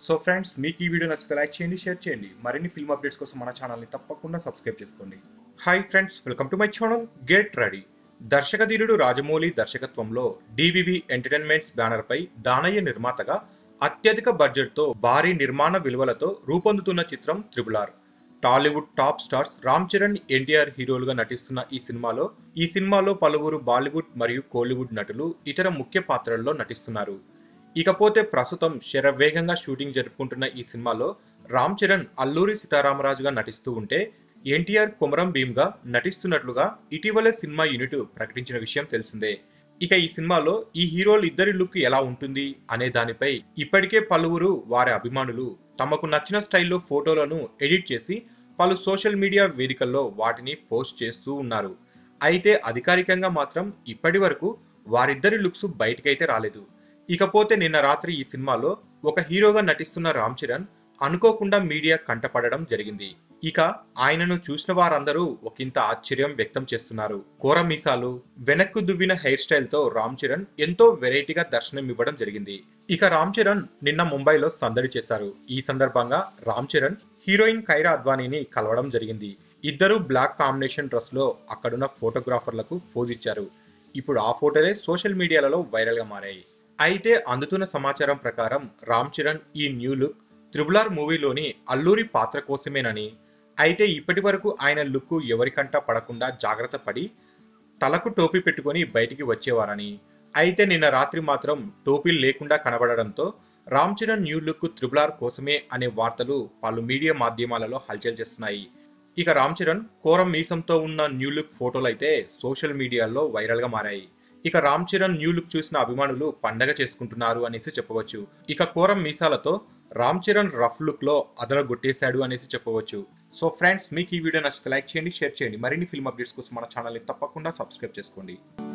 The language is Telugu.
సో ఫ్రెండ్స్ మీకు ఈ వీడియో నచ్చితే లైక్ చేయండి షేర్ చేయండి మరిన్ని ఫిల్మ్ అప్డేట్స్ కోసం మన ఛానల్ని తప్పకుండా సబ్స్క్రైబ్ చేసుకోండి hi friends welcome to my channel get ready దర్శకధీరుడు రాజమౌళి దర్శకత్వంలో డివివి ఎంటర్టైన్మెంట్స్ బ్యానర్పై దానయ్య నిర్మాతగా అత్యధిక బడ్జెట్తో భారీ నిర్మాణ విలువలతో రూపొందుతున్న చిత్రం త్రిబులార్ టాలీవుడ్ టాప్ స్టార్స్ రామ్ చరణ్ ఎన్టీఆర్ హీరోలుగా నటిస్తున్న ఈ సినిమాలో ఈ సినిమాలో పలువురు బాలీవుడ్ మరియు కోలీవుడ్ నటులు ఇతర ముఖ్య పాత్రల్లో నటిస్తున్నారు ఇకపోతే ప్రస్తుతం శరవేగంగా షూటింగ్ జరుపుకుంటున్న ఈ సినిమాలో రామ్ చరణ్ అల్లూరి సీతారామరాజుగా నటిస్తూ ఉంటే ఎన్టీఆర్ కొమరం భీమ్గా నటిస్తున్నట్లుగా ఇటీవలే సినిమా యూనిట్ ప్రకటించిన విషయం తెలిసిందే ఇక ఈ సినిమాలో ఈ హీరోలు ఇద్దరి లుక్ ఎలా ఉంటుంది అనే దానిపై ఇప్పటికే పలువురు వారి అభిమానులు తమకు నచ్చిన స్టైల్లో ఫోటోలను ఎడిట్ చేసి పలు సోషల్ మీడియా వేదికల్లో వాటిని పోస్ట్ చేస్తూ ఉన్నారు అయితే అధికారికంగా మాత్రం ఇప్పటి వరకు వారిద్దరి లుక్స్ బయటకైతే రాలేదు ఇకపోతే నిన్న రాత్రి ఈ సినిమాలో ఒక హీరోగా నటిస్తున్న రామ్ చరణ్ అనుకోకుండా మీడియా కంటపడడం జరిగింది ఇక ఆయనను చూసిన వారందరూ ఒకంత ఆశ్చర్యం వ్యక్తం చేస్తున్నారు కోర మీసాలు వెనక్కు దువ్విన హెయిర్ స్టైల్ తో రామ్ చరణ్ ఎంతో వెరైటీగా దర్శనం ఇవ్వడం జరిగింది ఇక రామ్ చరణ్ నిన్న ముంబైలో సందడి చేశారు ఈ సందర్భంగా రామ్ చరణ్ హీరోయిన్ కైరా అద్వానీని కలవడం జరిగింది ఇద్దరు బ్లాక్ కాంబినేషన్ డ్రెస్ లో అక్కడున్న ఫోటోగ్రాఫర్లకు పోజ్ ఇచ్చారు ఇప్పుడు ఆ ఫోటోలే సోషల్ మీడియాలలో వైరల్ గా మారాయి అయితే అందుతున్న సమాచారం ప్రకారం రామ్ చరణ్ ఈ న్యూ లుక్ త్రిబులార్ మూవీలోని అల్లూరి పాత్ర కోసమేనని అయితే ఇప్పటి వరకు ఆయన లుక్ ఎవరికంటా పడకుండా జాగ్రత్త పడి తలకు టోపీ పెట్టుకొని బయటికి వచ్చేవారని అయితే నిన్న రాత్రి మాత్రం టోపీలు లేకుండా కనబడడంతో రామ్ చరణ్ న్యూ లుక్ త్రిబులార్ కోసమే అనే వార్తలు పలు మీడియా మాధ్యమాలలో హల్చల్ చేస్తున్నాయి ఇక రామ్ చరణ్ కోరం మీసంతో ఉన్న న్యూ లుక్ ఫోటోలు అయితే సోషల్ మీడియాలో వైరల్ గా మారాయి ఇక రామ్ చరణ్ న్యూ లుక్ చూసిన అభిమానులు పండగ చేసుకుంటున్నారు అనేసి చెప్పవచ్చు ఇక కోరం మీసాలతో రామ్ చరణ్ రఫ్ లుక్ లో అదరగొట్టేశాడు అనేసి చెప్పవచ్చు సో ఫ్రెండ్స్ మీకు ఈ వీడియో నచ్చితే లైక్ చేయండి షేర్ చేయండి మరిన్ని ఫిల్మ్ అప్డేట్స్ కోసం మన ఛానల్ని తప్పకుండా సబ్స్క్రైబ్ చేసుకోండి